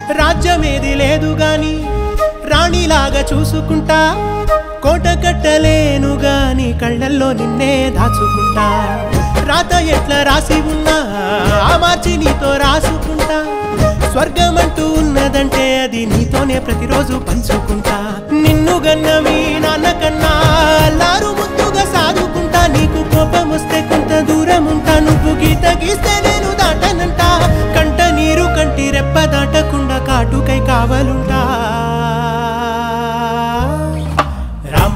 రాజ్యమేది లేదు గాని రాణిలాగా చూసుకుంటా కోట కట్టలేను గాని కళ్ళల్లో నిన్నే దాచుకుంటా రాత ఎట్లా రాసి ఉన్నా ఆ మార్చి నీతో రాసుకుంటా స్వర్గమంటూ ఉన్నదంటే అది నీతోనే ప్రతిరోజు పంచుకుంటా నిన్ను గన్న మీ